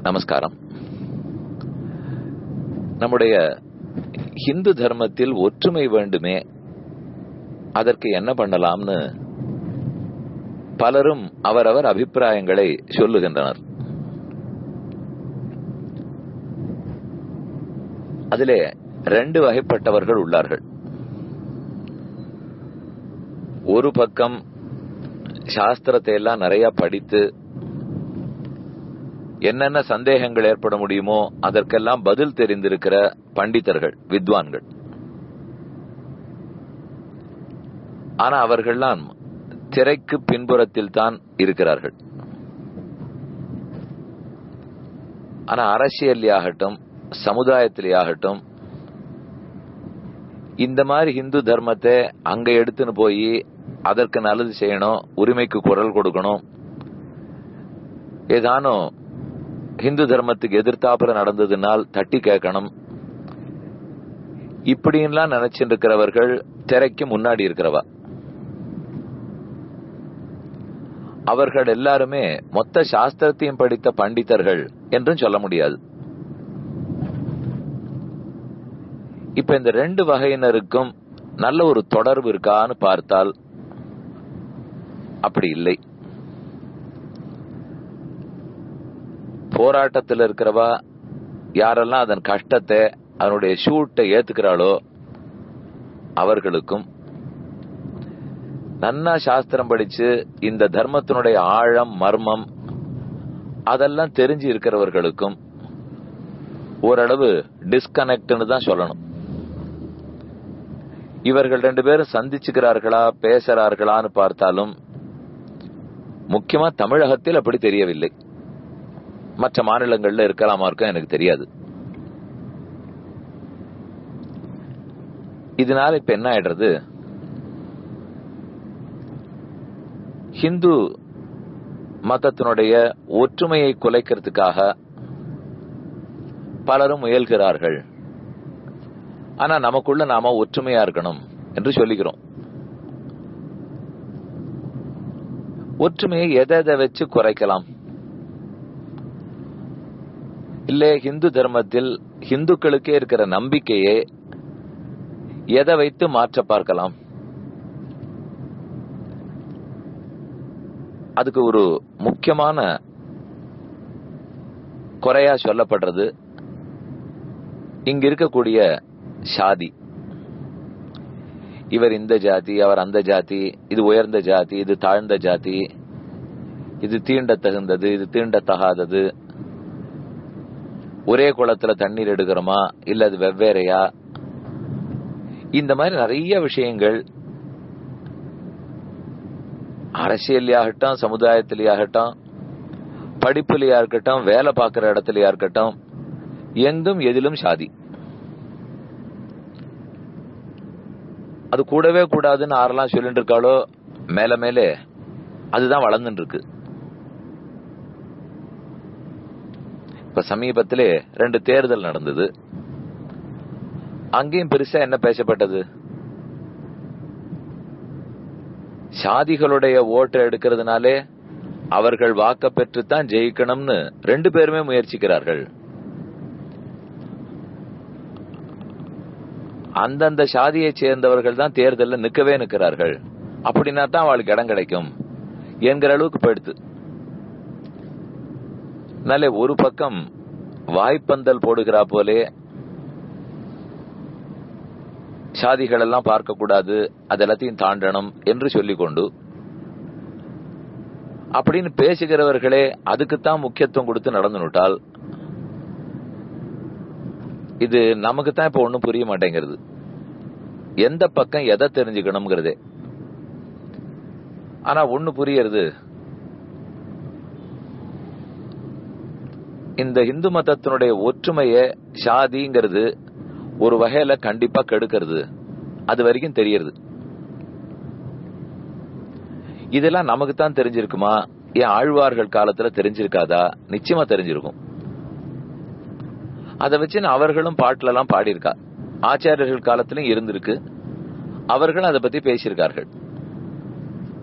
நமஸ்காரம் நம்முடைய ஹிந்து தர்மத்தில் ஒற்றுமை வேண்டுமே அதற்கு என்ன பண்ணலாம்னு பலரும் அவரவர் அபிப்பிராயங்களை சொல்லுகின்றனர் அதிலே ரெண்டு வகைப்பட்டவர்கள் உள்ளார்கள் ஒரு பக்கம் சாஸ்திரத்தை எல்லாம் நிறைய படித்து என்னென்ன சந்தேகங்கள் ஏற்பட முடியுமோ அதற்கெல்லாம் பதில் தெரிந்திருக்கிற பண்டிதர்கள் வித்வான்கள் ஆனா அவர்கள்லாம் திரைக்கு பின்புறத்தில் தான் இருக்கிறார்கள் ஆனா அரசியலையாகட்டும் சமுதாயத்திலேயாகட்டும் இந்த மாதிரி ஹிந்து தர்மத்தை அங்க எடுத்துன்னு போய் அதற்கு நல்லது செய்யணும் உரிமைக்கு குரல் கொடுக்கணும் ஏதானும் ஹிந்து தர்மத்துக்கு எதிர்த்தாப்புல நடந்ததுனால் தட்டி கேட்கணும் இப்படின்லாம் நினைச்சிட்டு இருக்கிறவர்கள் திரைக்கு முன்னாடி இருக்கிறவா அவர்கள் எல்லாருமே மொத்த சாஸ்திரத்தையும் படித்த பண்டிதர்கள் என்றும் சொல்ல முடியாது இப்ப இந்த ரெண்டு வகையினருக்கும் நல்ல ஒரு தொடர்பு இருக்கான்னு பார்த்தால் அப்படி இல்லை போராட்டத்தில் இருக்கிறவா யாரெல்லாம் அதன் கஷ்டத்தை அதனுடைய ஷூட்டை ஏத்துக்கிறாளோ அவர்களுக்கும் நன்னா சாஸ்திரம் படிச்சு இந்த தர்மத்தினுடைய ஆழம் மர்மம் அதெல்லாம் தெரிஞ்சு இருக்கிறவர்களுக்கும் ஓரளவு டிஸ்கனெக்ட்னு தான் சொல்லணும் இவர்கள் ரெண்டு பேரும் சந்திச்சுக்கிறார்களா பேசுறார்களான்னு பார்த்தாலும் முக்கியமா தமிழகத்தில் அப்படி தெரியவில்லை மற்ற மாநிலங்கள்ல இருக்கலாமா இருக்கும் எனக்கு தெரியாது இதனால இப்ப என்ன ஆயிடுறது ஹிந்து மதத்தினுடைய ஒற்றுமையை குலைக்கிறதுக்காக பலரும் முயல்கிறார்கள் ஆனா நமக்குள்ள நாம ஒற்றுமையா இருக்கணும் என்று சொல்லிக்கிறோம் ஒற்றுமையை எதை எதை வச்சு குறைக்கலாம் இல்ல ஹிந்து தர்மத்தில் ஹிந்துக்களுக்கே இருக்கிற நம்பிக்கையை எதை வைத்து மாற்ற பார்க்கலாம் அதுக்கு ஒரு முக்கியமான குறையா சொல்லப்படுறது இங்க இருக்கக்கூடிய சாதி இவர் இந்த ஜாதி அவர் அந்த ஜாதி இது உயர்ந்த ஜாதி இது தாழ்ந்த ஜாதி இது தீண்ட தகுந்தது இது தீண்டத்தகாதது ஒரே குளத்துல தண்ணீர் எடுக்கிறோமா இல்ல அது வெவ்வேறையா இந்த மாதிரி நிறைய விஷயங்கள் அரசியலையாகட்டும் சமுதாயத்திலேயாகட்டும் படிப்புலையா இருக்கட்டும் வேலை பார்க்கிற இடத்துலயா இருக்கட்டும் எங்கும் எதிலும் சாதி அது கூடவே கூடாதுன்னு ஆரெல்லாம் சொல்லிட்டு இருக்காளோ மேல மேலே அதுதான் வளர்ந்துட்டு இருக்கு இப்ப சமீபத்திலே ரெண்டு தேர்தல் நடந்தது அங்கேயும் பெருசா என்ன பேசப்பட்டது சாதிகளுடைய ஓட்டை எடுக்கிறதுனாலே அவர்கள் வாக்க பெற்றுத்தான் ஜெயிக்கணும்னு ரெண்டு பேருமே முயற்சிக்கிறார்கள் அந்தந்த சாதியை சேர்ந்தவர்கள் தான் தேர்தலில் நிக்கவே நிற்கிறார்கள் அப்படின்னா தான் அவளுக்கு இடம் கிடைக்கும் என்கிற அளவுக்கு போயிடுது நல்ல ஒரு பக்கம் வாய்ப்பந்தல் போடுகிறா போலே சாதிகள் எல்லாம் பார்க்க கூடாது அதெல்லாத்தையும் தாண்டணும் என்று சொல்லிக்கொண்டு அப்படின்னு பேசுகிறவர்களே அதுக்குத்தான் முக்கியத்துவம் கொடுத்து நடந்துனுட்டால் இது நமக்கு தான் இப்ப ஒண்ணும் புரிய மாட்டேங்கிறது எந்த பக்கம் எதை தெரிஞ்சுக்கணுங்கிறதே ஆனா ஒண்ணு புரியறது இந்த இந்து மதத்தினுடைய ஒற்றுமைய சாதிங்கிறது ஒரு வகையில கண்டிப்பா கெடுக்கிறது அது வரைக்கும் தெரியறது இதெல்லாம் நமக்கு தான் தெரிஞ்சிருக்குமா ஏன் ஆழ்வார்கள் காலத்துல தெரிஞ்சிருக்காதா நிச்சயமா தெரிஞ்சிருக்கும் அதை வச்சு அவர்களும் பாட்டுல எல்லாம் பாடியிருக்கா ஆச்சாரியர்கள் காலத்திலும் இருந்திருக்கு அவர்கள் அதை பத்தி பேசியிருக்கார்கள்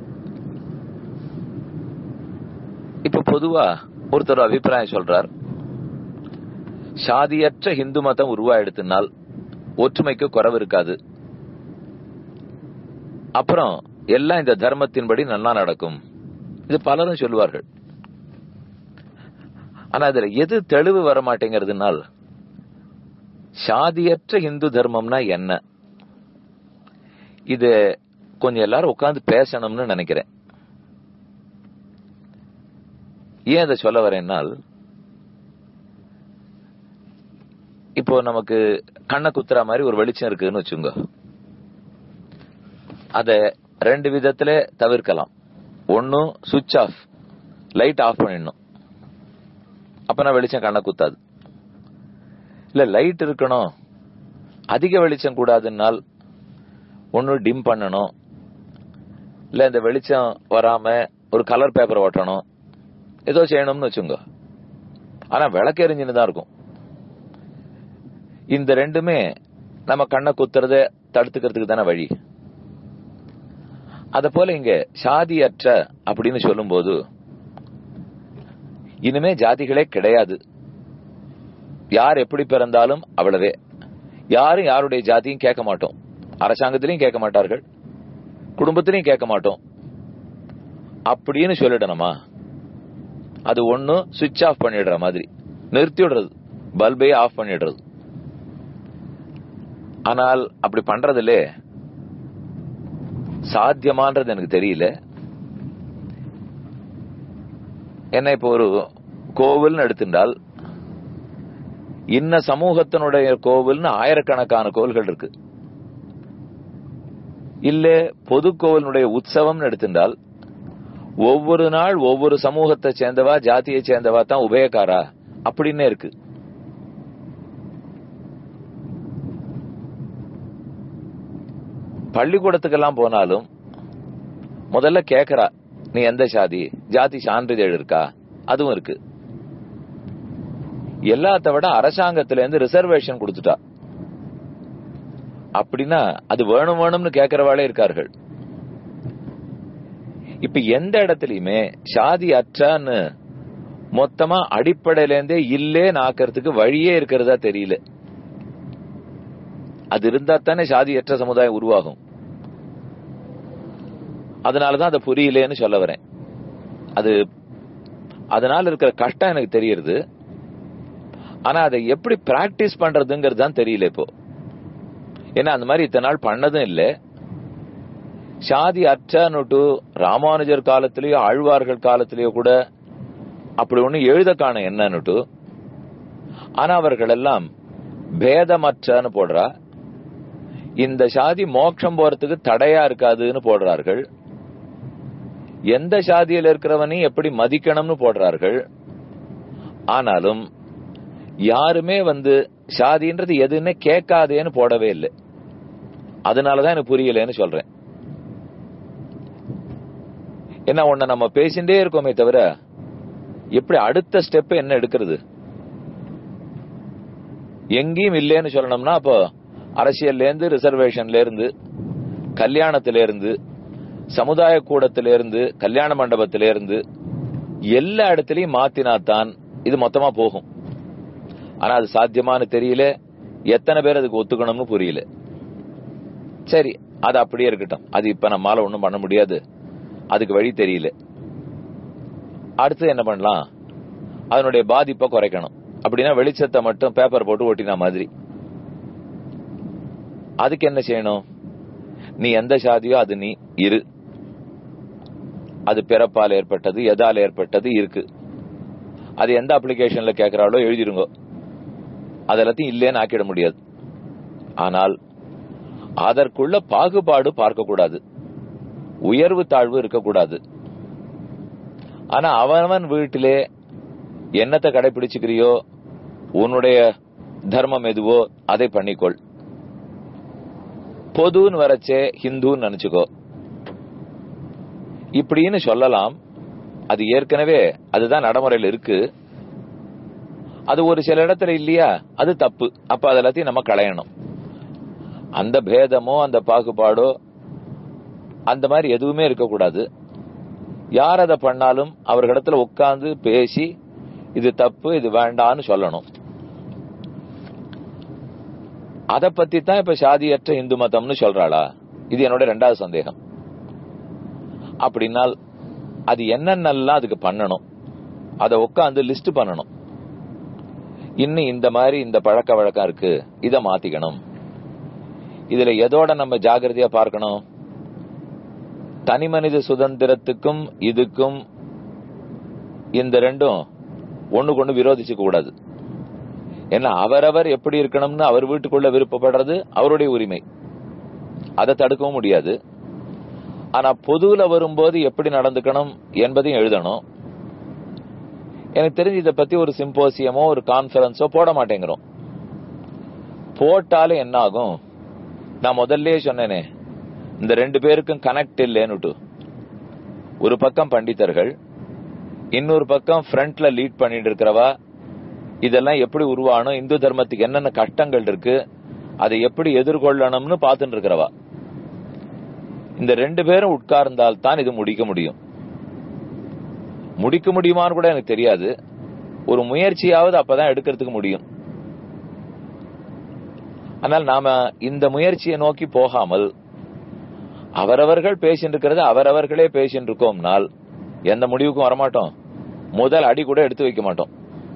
இப்ப பொதுவா ஒருத்தர் அபிப்பிராயம் சொல்றார் சாதியற்ற இந்து மதம் உருவாயிடுத்தினால் ஒற்றுமைக்கு குறைவு இருக்காது அப்புறம் எல்லாம் இந்த தர்மத்தின்படி நல்லா நடக்கும் இது பலரும் சொல்லுவார்கள் ஆனா அதுல எது தெளிவு வர மாட்டேங்கிறதுனால் சாதியற்ற இந்து தர்மம்னா என்ன இது கொஞ்சம் எல்லாரும் உட்கார்ந்து பேசணும்னு நினைக்கிறேன் ஏன் அதை சொல்ல வரேன்னால் இப்போ நமக்கு கண்ணை குத்துற மாதிரி ஒரு வெளிச்சம் இருக்குன்னு வச்சுங்க அத ரெண்டு விதத்துல தவிர்க்கலாம் ஒன்னும் சுவிட்ச் ஆஃப் லைட் ஆஃப் பண்ணிடணும் அப்பனா வெளிச்சம் கண்ணை குத்தாது இல்ல லைட் இருக்கணும் அதிக வெளிச்சம் கூடாதுன்னால் ஒன்னு டிம் பண்ணணும் இல்ல இந்த வெளிச்சம் வராம ஒரு கலர் பேப்பர் ஓட்டணும் ஏதோ செய்யணும்னு வச்சுங்க ஆனா விளக்கு எரிஞ்சுன்னு தான் இருக்கும் இந்த ரெண்டுமே நம்ம கண்ணை குத்துறத தடுத்துக்கிறதுக்கு தானே வழி அத போல இங்க சாதியற்ற அப்படின்னு சொல்லும்போது இனிமே ஜாதிகளே கிடையாது யார் எப்படி பிறந்தாலும் அவ்வளவே யாரும் யாருடைய ஜாதியும் கேட்க மாட்டோம் அரசாங்கத்திலையும் கேட்க மாட்டார்கள் குடும்பத்திலையும் கேட்க மாட்டோம் அப்படின்னு சொல்லிடணுமா அது ஒண்ணு சுவிட்ச் ஆஃப் பண்ணிடுற மாதிரி நிறுத்தி விடுறது பல்பே ஆஃப் பண்ணிடுறது ஆனால் அப்படி பண்றதுல சாத்தியமான்றது எனக்கு தெரியல என்ன இப்போ ஒரு கோவில்னு எடுத்துட்டால் இன்ன சமூகத்தினுடைய கோவில்னு ஆயிரக்கணக்கான கோவில்கள் இருக்கு இல்ல பொது கோவிலுடைய உற்சவம்னு எடுத்துட்டால் ஒவ்வொரு நாள் ஒவ்வொரு சமூகத்தை சேர்ந்தவா ஜாதியை சேர்ந்தவா தான் உபயக்காரா அப்படின்னு இருக்கு பள்ளிக்கூடத்துக்கெல்லாம் போனாலும் முதல்ல கேக்குறா நீ எந்த சாதி ஜாதி சான்றிதழ் இருக்கா அதுவும் இருக்கு எல்லாத்த விட அரசாங்கத்துல இருந்து ரிசர்வேஷன் கொடுத்துட்டா அப்படின்னா அது வேணும் வேணும்னு கேட்கிறவாளே இருக்கார்கள் இப்ப எந்த இடத்துலயுமே சாதி அற்றான்னு மொத்தமா அடிப்படையில இருந்தே இல்லேன்னு ஆக்கிறதுக்கு வழியே இருக்கிறதா தெரியல அது இருந்தா தானே சாதியற்ற சமுதாயம் உருவாகும் அதனாலதான் அதை புரியலேன்னு சொல்ல வரேன் அது அதனால இருக்கிற கஷ்டம் எனக்கு தெரியுது ஆனா அதை எப்படி பிராக்டிஸ் பண்றதுங்கிறது தான் தெரியல இப்போ ஏன்னா அந்த மாதிரி இத்தனை நாள் பண்ணதும் இல்ல சாதி அற்றனுட்டு ராமானுஜர் காலத்திலேயோ ஆழ்வார்கள் காலத்திலேயோ கூட அப்படி ஒண்ணு எழுத காண என்னன்னுட்டு ஆனா அவர்கள் எல்லாம் பேதமற்றன்னு போடுறா இந்த சாதி மோட்சம் போறதுக்கு தடையா இருக்காதுன்னு போடுறார்கள் எந்த சாதியில் இருக்கிறவனையும் எப்படி மதிக்கணும்னு போடுறார்கள் ஆனாலும் யாருமே வந்து சாதின்றது எதுன்னு கேட்காதேன்னு போடவே இல்லை அதனாலதான் எனக்கு புரியலன்னு சொல்றேன் என்ன ஒண்ண நம்ம பேசிட்டே இருக்கோமே தவிர எப்படி அடுத்த ஸ்டெப் என்ன எடுக்கிறது எங்கேயும் இல்லைன்னு சொல்லணும்னா அப்போ அரசியல்ல இருந்து ரிசர்வேஷன்ல இருந்து கல்யாணத்தில இருந்து சமுதாய கூடத்தில இருந்து கல்யாண மண்டபத்தில இருந்து எல்லா இடத்துலயும் மாத்தினாத்தான் இது மொத்தமா போகும் ஆனா அது சாத்தியமானு தெரியல எத்தனை பேர் அதுக்கு ஒத்துக்கணும்னு புரியல சரி அது அப்படியே இருக்கட்டும் அது இப்ப நம்மால ஒண்ணும் பண்ண முடியாது அதுக்கு வழி தெரியல அடுத்து என்ன பண்ணலாம் அதனுடைய பாதிப்பை குறைக்கணும் அப்படின்னா வெளிச்சத்தை மட்டும் பேப்பர் போட்டு ஒட்டினா மாதிரி அதுக்கு என்ன செய்யணும் நீ எந்த சாதியோ அது நீ இரு அது பிறப்பால் ஏற்பட்டது எதால் ஏற்பட்டது இருக்கு அது எந்த அப்ளிகேஷன்ல கேட்கிறாளோ எழுதிருங்க அது எல்லாத்தையும் இல்லேன்னு ஆக்கிட முடியாது ஆனால் அதற்குள்ள பாகுபாடு பார்க்க கூடாது உயர்வு தாழ்வு இருக்கக்கூடாது ஆனா அவனவன் வீட்டிலே என்னத்தை கடைபிடிச்சுக்கிறியோ உன்னுடைய தர்மம் எதுவோ அதை பண்ணிக்கொள் பொதுன்னு வரச்சே ஹிந்துன்னு நினைச்சுக்கோ இப்படின்னு சொல்லலாம் அது ஏற்கனவே அதுதான் நடைமுறையில் இருக்கு அது ஒரு சில இடத்துல இல்லையா அது தப்பு அப்ப அது எல்லாத்தையும் நம்ம களையணும் அந்த பேதமோ அந்த பாகுபாடோ அந்த மாதிரி எதுவுமே இருக்கக்கூடாது யார் அதை பண்ணாலும் அவர்களிடத்துல உட்கார்ந்து பேசி இது தப்பு இது வேண்டான்னு சொல்லணும் அத பத்தி தான் இப்ப சாதியற்ற இந்து மதம்னு சொல்றாளா இது என்னோட ரெண்டாவது சந்தேகம் அப்படின்னால் அது என்னென்னலாம் அதுக்கு பண்ணணும் அதை உட்காந்து லிஸ்ட் பண்ணணும் இன்னும் இந்த மாதிரி இந்த பழக்க வழக்கம் இருக்கு இத மாத்திக்கணும் இதுல எதோட நம்ம ஜாகிரதையா பார்க்கணும் தனி மனித சுதந்திரத்துக்கும் இதுக்கும் இந்த ரெண்டும் ஒண்ணுக்கு ஒண்ணு விரோதிச்சுக்க கூடாது ஏன்னா அவரவர் எப்படி இருக்கணும்னு அவர் வீட்டுக்குள்ள விருப்பப்படுறது அவருடைய உரிமை அதை தடுக்கவும் முடியாது ஆனா பொதுவுல வரும்போது எப்படி நடந்துக்கணும் என்பதையும் எழுதணும் எனக்கு தெரிஞ்சு இதை பத்தி ஒரு சிம்போசியமோ ஒரு கான்பரன்ஸோ போட மாட்டேங்கிறோம் போட்டாலும் என்ன ஆகும் நான் முதல்ல சொன்னேனே இந்த ரெண்டு பேருக்கும் கனெக்ட் இல்லைன்னுட்டு ஒரு பக்கம் பண்டிதர்கள் இன்னொரு பக்கம் ஃப்ரண்ட்ல லீட் பண்ணிட்டு இருக்கிறவா இதெல்லாம் எப்படி உருவானும் இந்து தர்மத்துக்கு என்னென்ன கஷ்டங்கள் இருக்கு அதை எப்படி எதிர்கொள்ளணும்னு பார்த்துட்டு இருக்கிறவா இந்த ரெண்டு பேரும் உட்கார்ந்தால் தான் இது முடிக்க முடியும் முடிக்க முடியுமான்னு கூட எனக்கு தெரியாது ஒரு முயற்சியாவது அப்பதான் எடுக்கிறதுக்கு முடியும் ஆனால் நாம இந்த முயற்சியை நோக்கி போகாமல் அவரவர்கள் பேசிட்டு இருக்கிறது அவரவர்களே பேசிட்டு இருக்கோம்னால் எந்த முடிவுக்கும் வரமாட்டோம் முதல் அடி கூட எடுத்து வைக்க மாட்டோம்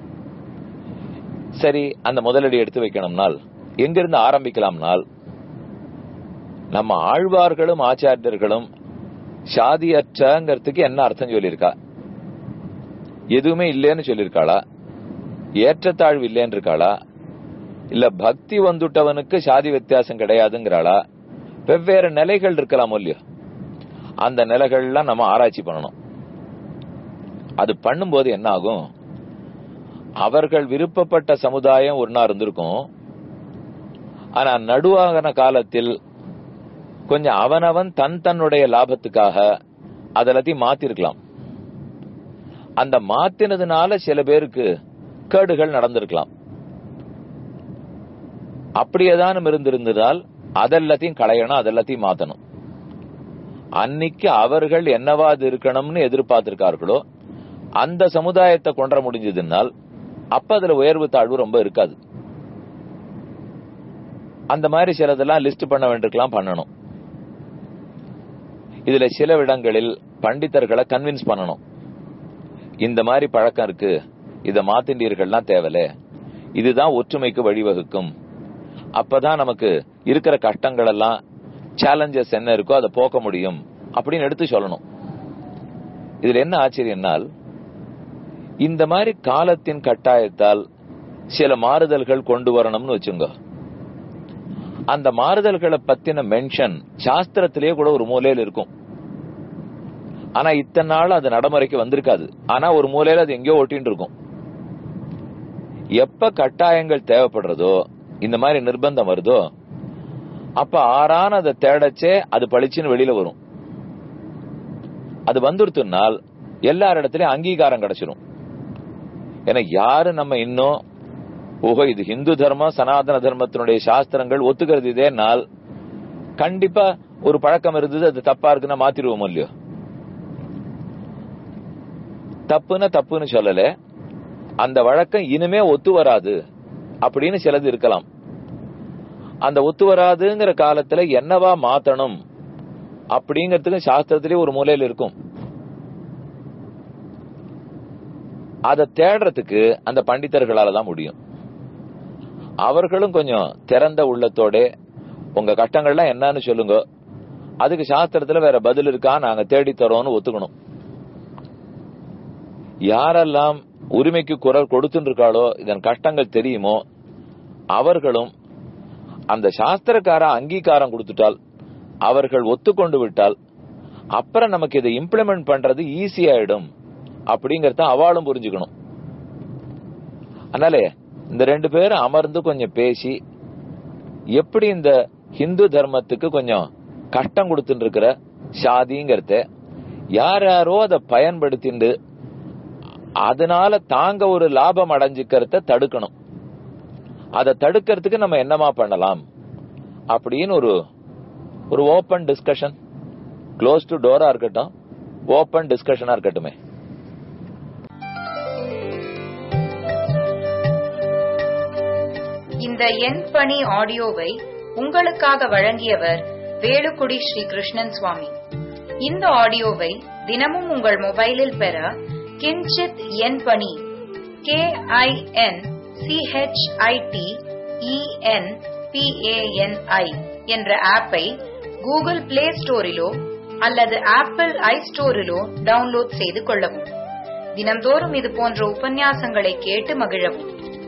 சரி அந்த முதலடி எடுத்து வைக்கணும்னால் எங்கிருந்து ஆரம்பிக்கலாம்னால் நம்ம ஆழ்வார்களும் ஆச்சாரியர்களும் சாதியற்றங்கிறதுக்கு என்ன அர்த்தம் சொல்லியிருக்கா எதுவுமே இல்லைன்னு சொல்லியிருக்காளா ஏற்றத்தாழ்வு இல்லைன்னு இருக்காளா இல்ல பக்தி வந்துட்டவனுக்கு சாதி வித்தியாசம் கிடையாதுங்கிறாளா வெவ்வேறு நிலைகள் இருக்கலாம் இல்லையோ அந்த நிலைகள்லாம் நம்ம ஆராய்ச்சி பண்ணணும் அது பண்ணும்போது என்ன ஆகும் அவர்கள் விருப்பப்பட்ட சமுதாயம் ஒரு நாள் இருந்திருக்கும் ஆனா நடுவாகன காலத்தில் கொஞ்சம் அவனவன் தன் தன்னுடைய லாபத்துக்காக அதெல்லாத்தையும் மாத்திருக்கலாம் அந்த மாத்தினதுனால சில பேருக்கு கேடுகள் நடந்திருக்கலாம் அப்படியேதான் இருந்திருந்ததால் அதெல்லாத்தையும் களையணும் அதெல்லாத்தையும் மாத்தணும் அன்னைக்கு அவர்கள் என்னவாது இருக்கணும்னு எதிர்பார்த்திருக்கார்களோ அந்த சமுதாயத்தை கொன்ற முடிஞ்சதுனால் அப்ப அதுல உயர்வு தாழ்வு ரொம்ப இருக்காது அந்த மாதிரி சிலதெல்லாம் லிஸ்ட் பண்ண வேண்டியிருக்கலாம் பண்ணணும் இதுல சில இடங்களில் பண்டிதர்களை கன்வின்ஸ் பண்ணணும் இந்த மாதிரி பழக்கம் இருக்கு இத மாத்திண்டீர்கள்லாம் தேவல இதுதான் ஒற்றுமைக்கு வழிவகுக்கும் அப்பதான் நமக்கு இருக்கிற கஷ்டங்கள் எல்லாம் சேலஞ்சஸ் என்ன இருக்கோ அதை போக்க முடியும் அப்படின்னு எடுத்து சொல்லணும் இதுல என்ன ஆச்சரியம்னால் இந்த மாதிரி காலத்தின் கட்டாயத்தால் சில மாறுதல்கள் கொண்டு வரணும்னு வச்சுங்க அந்த மாறுதல்களை பத்தின மென்ஷன் சாஸ்திரத்திலேயே கூட ஒரு மூலையில இருக்கும் ஆனா இத்தனை நாள் அது நடைமுறைக்கு வந்திருக்காது ஆனா ஒரு மூலையில அது எங்கேயோ ஒட்டின்னு இருக்கும் எப்ப கட்டாயங்கள் தேவைப்படுறதோ இந்த மாதிரி நிர்பந்தம் வருதோ அப்ப ஆறான அதை தேடச்சே அது பளிச்சுன்னு வெளியில வரும் அது வந்துருத்துனால் எல்லார் இடத்துலயும் அங்கீகாரம் கிடைச்சிடும் ஏன்னா யாரு நம்ம இன்னும் ஓஹோ இது ஹிந்து தர்மம் சனாதன தர்மத்தினுடைய சாஸ்திரங்கள் ஒத்துக்கிறது இதே நாள் கண்டிப்பா ஒரு பழக்கம் இருந்தது அது தப்பா இருக்குன்னா மாத்திருவோம் இல்லையோ தப்புன்னா தப்புன்னு சொல்லல அந்த வழக்கம் இனிமே ஒத்து வராது அப்படின்னு சிலது இருக்கலாம் அந்த ஒத்து வராதுங்கிற காலத்துல என்னவா மாத்தணும் அப்படிங்கறதுக்கு சாஸ்திரத்திலே ஒரு மூலையில இருக்கும் அதை தேடுறதுக்கு அந்த பண்டிதர்களால தான் முடியும் அவர்களும் கொஞ்சம் திறந்த உள்ளத்தோட உங்க கஷ்டங்கள்லாம் என்னன்னு சொல்லுங்க அதுக்கு சாஸ்திரத்துல வேற பதில் இருக்கா நாங்க தேடி தரோம்னு ஒத்துக்கணும் யாரெல்லாம் உரிமைக்கு குரல் கொடுத்துட்டு இருக்காளோ இதன் கஷ்டங்கள் தெரியுமோ அவர்களும் அந்த சாஸ்திரக்கார அங்கீகாரம் கொடுத்துட்டால் அவர்கள் ஒத்துக்கொண்டு விட்டால் அப்புறம் நமக்கு இதை இம்ப்ளிமெண்ட் பண்றது ஈஸி ஆயிடும் அப்படிங்கறத அவளும் புரிஞ்சுக்கணும் அதனாலே இந்த ரெண்டு பேரும் அமர்ந்து கொஞ்சம் பேசி எப்படி இந்த ஹிந்து தர்மத்துக்கு கொஞ்சம் கஷ்டம் கொடுத்துட்டு இருக்கிற சாதிங்கிறத யார் யாரோ அதை பயன்படுத்திண்டு அதனால தாங்க ஒரு லாபம் அடைஞ்சுக்கிறத தடுக்கணும் அதை தடுக்கிறதுக்கு நம்ம என்னமா பண்ணலாம் அப்படின்னு ஒரு ஒரு ஓபன் டிஸ்கஷன் க்ளோஸ் டு டோரா இருக்கட்டும் ஓபன் டிஸ்கஷனா இருக்கட்டுமே இந்த இந்த எண் பணி ஆடியோவை உங்களுக்காக வழங்கியவர் வேலுக்குடி ஸ்ரீ கிருஷ்ணன் சுவாமி இந்த ஆடியோவை தினமும் உங்கள் மொபைலில் பெற கிஞ்சித் எண் பணி கே ஐ என் சிஹெச்ஐடி இஎன் பிஏஎன்ஐ என்ற ஆப்பை கூகுள் பிளே ஸ்டோரிலோ அல்லது ஆப்பிள் ஐ ஸ்டோரிலோ டவுன்லோட் செய்து கொள்ளவும் தினம்தோறும் இது போன்ற உபன்யாசங்களை கேட்டு மகிழவும்